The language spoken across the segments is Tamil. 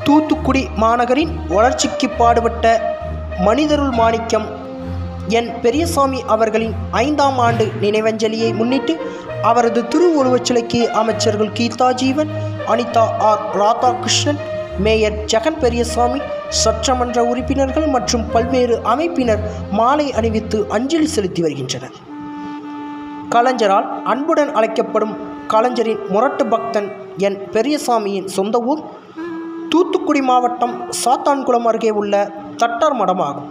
தூத்துக்குடி மாநகரின் வளர்ச்சிக்கு பாடுபட்ட மனிதருள் மாணிக்கம் என் பெரியசாமி அவர்களின் ஐந்தாம் ஆண்டு நினைவஞ்சலியை முன்னிட்டு அவரது திருவுருவச் சிலைக்கு அமைச்சர்கள் கீதா ஜீவன் அனிதா ஆர் ராதாகிருஷ்ணன் மேயர் ஜெகன் பெரியசாமி சட்டமன்ற உறுப்பினர்கள் மற்றும் பல்வேறு அமைப்பினர் மாலை அணிவித்து அஞ்சலி செலுத்தி வருகின்றனர் கலைஞரால் அன்புடன் அழைக்கப்படும் கலைஞரின் முரட்டு பக்தன் என் பெரியசாமியின் சொந்த ஊர் தூத்துக்குடி மாவட்டம் சாத்தான்குளம் அருகே உள்ள தட்டார் மடம் ஆகும்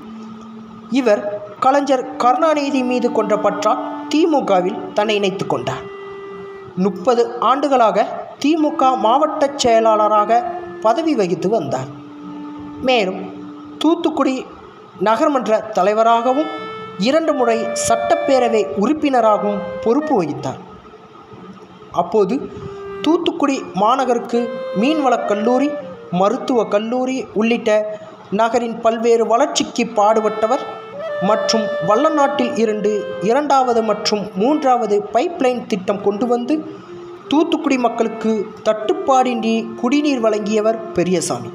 இவர் கலைஞர் கருணாநிதி மீது கொண்ட பற்றால் திமுகவில் தன்னை இணைத்து கொண்டார் முப்பது ஆண்டுகளாக திமுக மாவட்ட செயலாளராக பதவி வகித்து வந்தார் மேலும் தூத்துக்குடி நகர்மன்ற தலைவராகவும் இரண்டு முறை சட்டப்பேரவை உறுப்பினராகவும் பொறுப்பு வகித்தார் அப்போது தூத்துக்குடி மாநகருக்கு மீன்வளக் கல்லூரி மருத்துவக் கல்லூரி உள்ளிட்ட நகரின் பல்வேறு வளர்ச்சிக்கு பாடுபட்டவர் மற்றும் வல்லநாட்டில் இருந்து இரண்டாவது மற்றும் மூன்றாவது பைப்லைன் திட்டம் கொண்டு வந்து தூத்துக்குடி மக்களுக்கு தட்டுப்பாடின்றி குடிநீர் வழங்கியவர் பெரியசாமி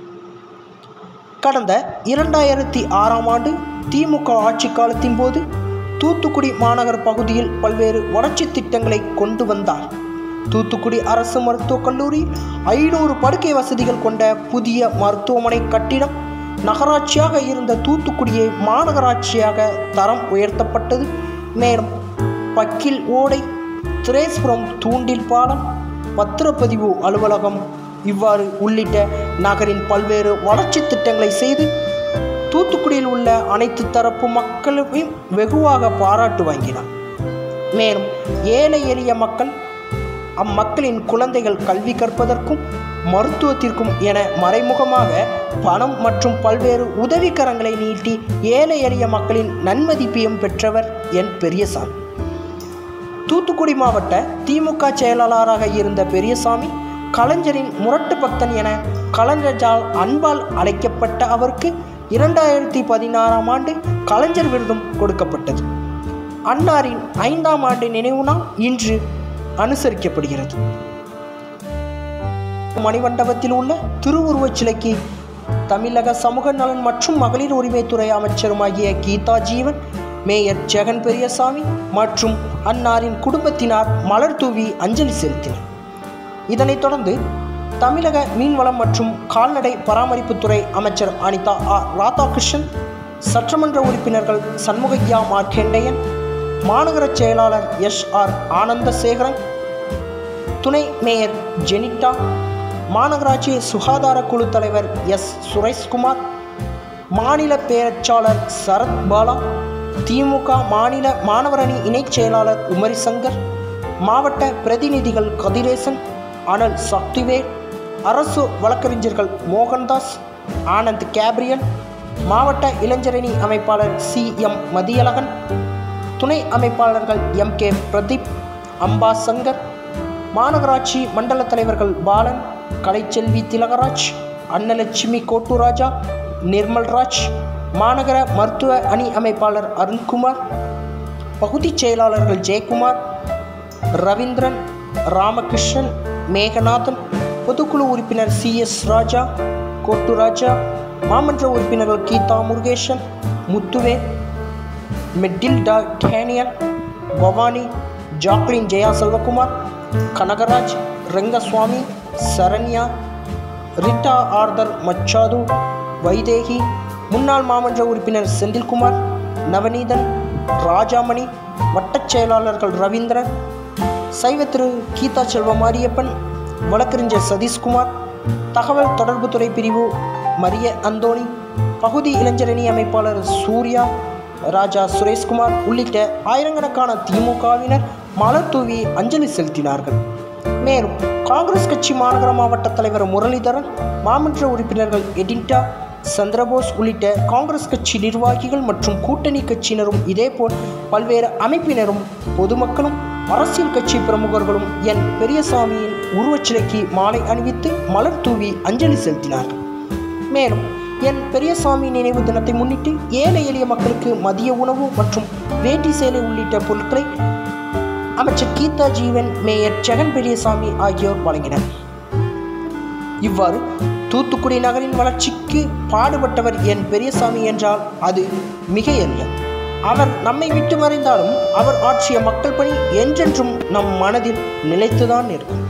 கடந்த இரண்டாயிரத்தி ஆறாம் ஆண்டு திமுக ஆட்சி காலத்தின் போது தூத்துக்குடி மாநகர் பகுதியில் பல்வேறு வளர்ச்சி திட்டங்களை கொண்டு வந்தார் தூத்துக்குடி அரசு மருத்துவக் கல்லூரி ஐநூறு படுக்கை வசதிகள் கொண்ட புதிய மருத்துவமனை கட்டிடம் நகராட்சியாக இருந்த தூத்துக்குடியை மாநகராட்சியாக தரம் உயர்த்தப்பட்டது மேலும் பக்கில் ஓடை திரேஸ்புரம் தூண்டில் பாலம் பத்திரப்பதிவு அலுவலகம் இவ்வாறு உள்ளிட்ட நகரின் பல்வேறு வளர்ச்சி திட்டங்களை செய்து தூத்துக்குடியில் உள்ள அனைத்து தரப்பு மக்களையும் வெகுவாக பாராட்டு வாங்கினார் மேலும் ஏழை எளிய மக்கள் அம்மக்களின் குழந்தைகள் கல்வி கற்பதற்கும் மருத்துவத்திற்கும் என மறைமுகமாக பணம் மற்றும் பல்வேறு உதவிக்கரங்களை நீட்டி ஏழை எளிய மக்களின் நன்மதிப்பையும் பெற்றவர் என் பெரியசாமி தூத்துக்குடி மாவட்ட திமுக செயலாளராக இருந்த பெரியசாமி கலைஞரின் முரட்டு பக்தன் என கலைஞரால் அன்பால் அழைக்கப்பட்ட அவருக்கு இரண்டாயிரத்தி பதினாறாம் ஆண்டு கலைஞர் விருதும் கொடுக்கப்பட்டது அன்னாரின் ஐந்தாம் ஆண்டு நினைவு நாள் இன்று அனுசரிக்கப்படுகிறது மணிமண்டபத்தில் உள்ள திருவுருவச் சிலைக்கு தமிழக சமூக நலன் மற்றும் மகளிர் உரிமைத்துறை அமைச்சருமாகிய கீதா ஜீவன் மேயர் ஜெகன் பெரியசாமி மற்றும் அன்னாரின் குடும்பத்தினார் மலர் தூவி அஞ்சலி செலுத்தினர் இதனைத் தொடர்ந்து தமிழக மீன்வளம் மற்றும் கால்நடை பராமரிப்புத்துறை அமைச்சர் அனிதா ஆர் ராதாகிருஷ்ணன் சட்டமன்ற உறுப்பினர்கள் சண்முகையா மார்க்கேண்டையன் மாநகர செயலாளர் எஸ் ஆர் ஆனந்தசேகரன் துணை மேயர் ஜெனிட்டா மாநகராட்சி சுகாதார குழு தலைவர் எஸ் சுரேஷ்குமார் மாநில பேரச்சாளர் சரத் பாலா திமுக மாநில மாணவரணி இணைச் செயலாளர் உமரி சங்கர் மாவட்ட பிரதிநிதிகள் கதிரேசன் அனல் சக்திவேல் அரசு வழக்கறிஞர்கள் மோகன்தாஸ் ஆனந்த் கேப்ரியல் மாவட்ட இளைஞரணி அமைப்பாளர் சி எம் மதியழகன் துணை அமைப்பாளர்கள் எம் கே பிரதீப் அம்பா சங்கர் மாநகராட்சி மண்டல தலைவர்கள் பாலன் கலைச்செல்வி திலகராஜ் அன்னலட்சுமி கோட்டுராஜா நிர்மல்ராஜ் மாநகர மருத்துவ அணி அமைப்பாளர் அருண்குமார் பகுதிச் செயலாளர்கள் ஜெயக்குமார் ரவீந்திரன் ராமகிருஷ்ணன் மேகநாதன் பொதுக்குழு உறுப்பினர் சி எஸ் ராஜா கோட்டுராஜா மாமன்ற உறுப்பினர்கள் கீதா முருகேசன் முத்துவே Matilda Daniel Bhavani Jacqueline Jaya Selvakumar Kanagaraj Rengaswamy Saranya Rita Arthur Machado Vaidehi முன்னாள் மாமன்ற உறுப்பினர் செந்தில்குமார் நவநீதன் ராஜாமணி வட்டச் செயலாளர்கள் ரவீந்திரன் சைவ திரு கீதா செல்வ மாரியப்பன் வழக்கறிஞர் சதீஷ்குமார் தகவல் தொடர்புத்துறை பிரிவு மரிய அந்தோணி பகுதி இளைஞரணி அமைப்பாளர் சூர்யா ராஜா சுரேஷ்குமார் உள்ளிட்ட ஆயிரக்கணக்கான திமுகவினர் மலர் தூவி அஞ்சலி செலுத்தினார்கள் மேலும் காங்கிரஸ் கட்சி மாநகர மாவட்ட தலைவர் முரளிதரன் மாமன்ற உறுப்பினர்கள் எடின்டா சந்திரபோஸ் உள்ளிட்ட காங்கிரஸ் கட்சி நிர்வாகிகள் மற்றும் கூட்டணி கட்சியினரும் இதேபோல் பல்வேறு அமைப்பினரும் பொதுமக்களும் அரசியல் கட்சி பிரமுகர்களும் என் பெரியசாமியின் உருவச்சிலைக்கு மாலை அணிவித்து மலர் தூவி அஞ்சலி செலுத்தினார்கள் மேலும் என் பெரியசாமி நினைவு தினத்தை முன்னிட்டு ஏழை எளிய மக்களுக்கு மதிய உணவு மற்றும் வேட்டி சேலை உள்ளிட்ட பொருட்களை அமைச்சர் கீதா ஜீவன் மேயர் ஜெகன் பெரியசாமி ஆகியோர் வழங்கினர் இவ்வாறு தூத்துக்குடி நகரின் வளர்ச்சிக்கு பாடுபட்டவர் என் பெரியசாமி என்றால் அது மிகையல்ல அவர் நம்மை விட்டு மறைந்தாலும் அவர் ஆற்றிய மக்கள் பணி என்றென்றும் நம் மனதில் நிலைத்துதான் இருக்கும்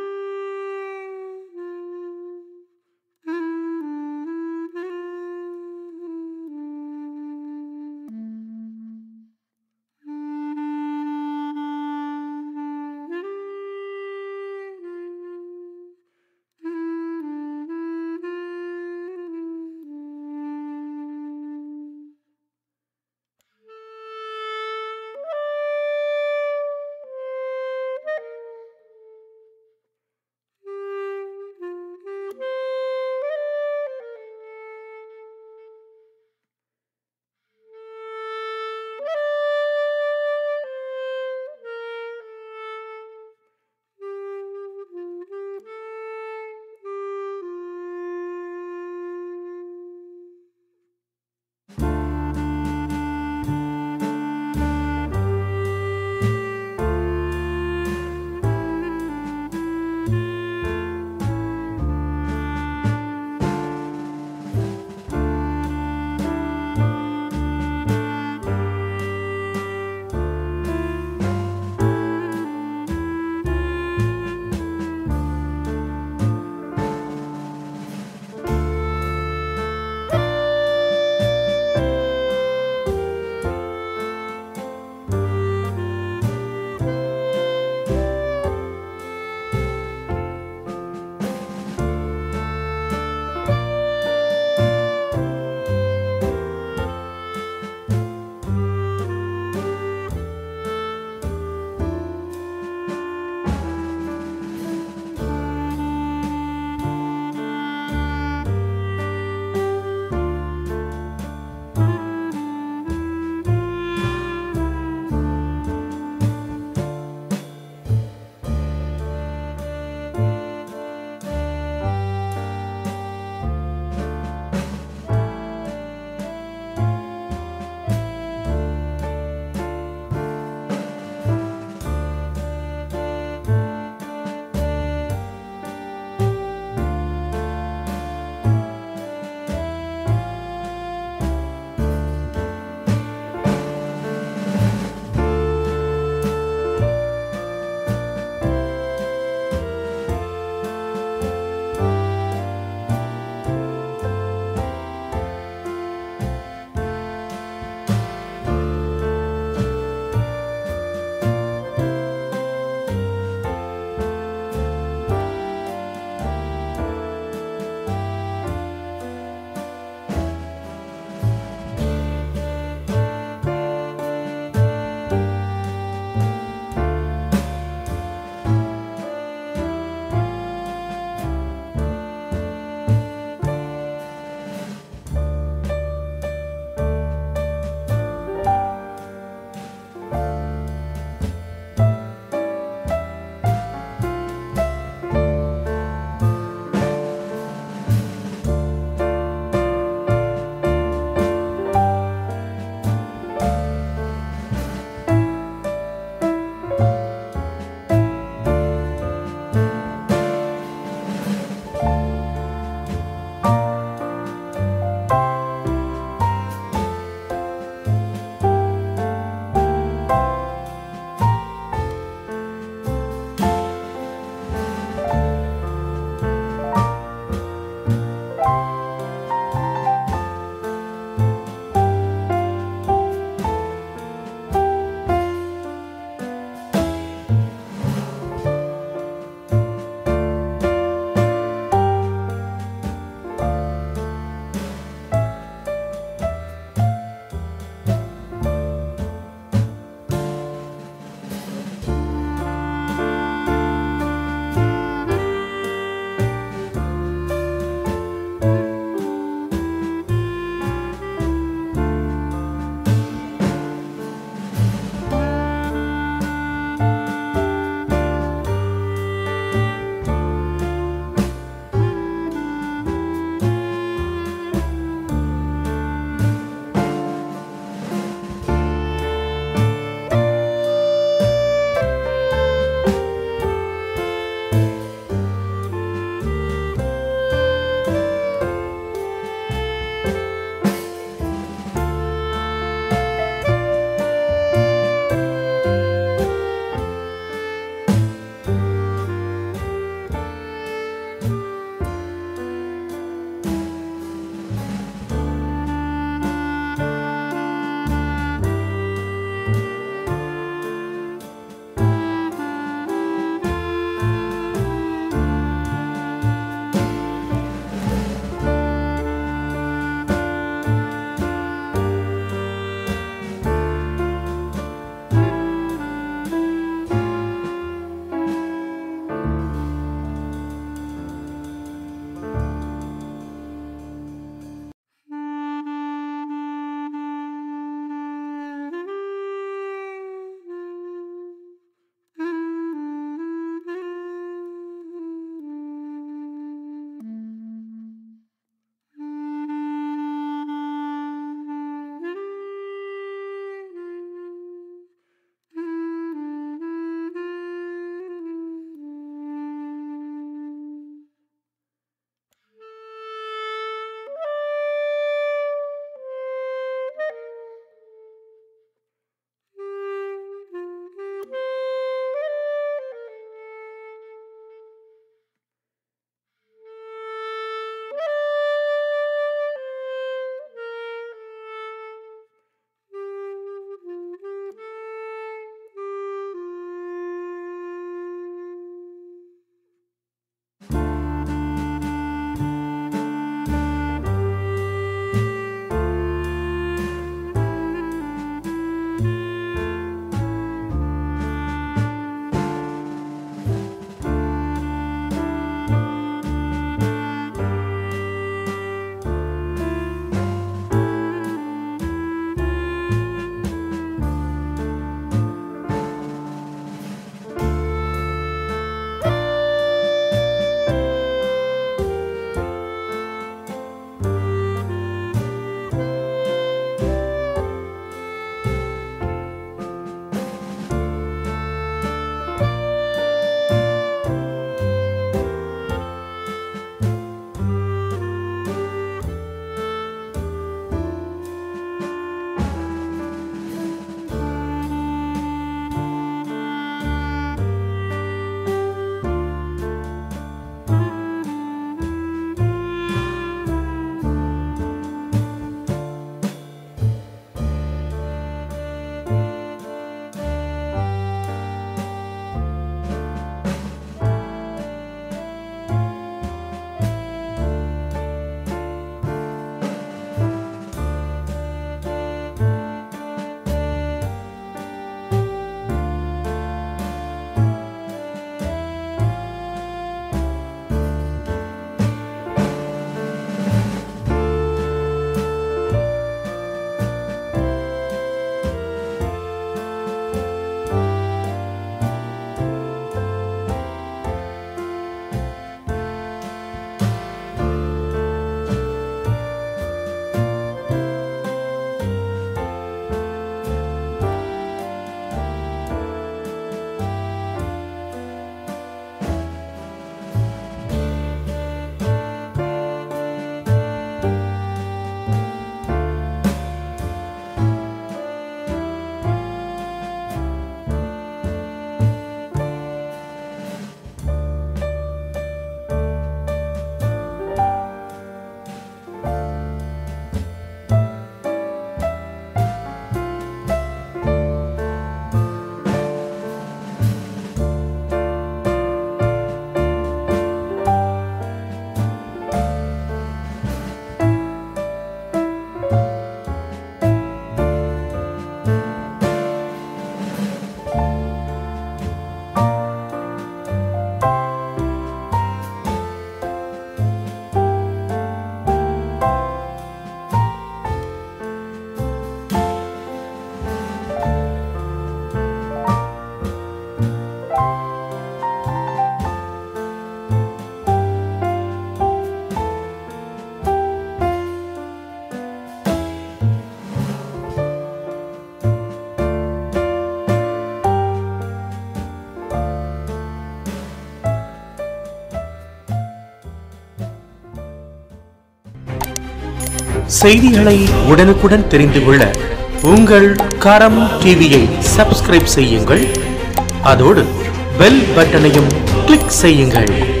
செய்திகளை உடனுக்குடன் தெரிந்து கொள்ள உங்கள் கரம் டிவியை சப்ஸ்கிரைப் செய்யுங்கள் அதோடு பெல் பட்டனையும் கிளிக் செய்யுங்கள்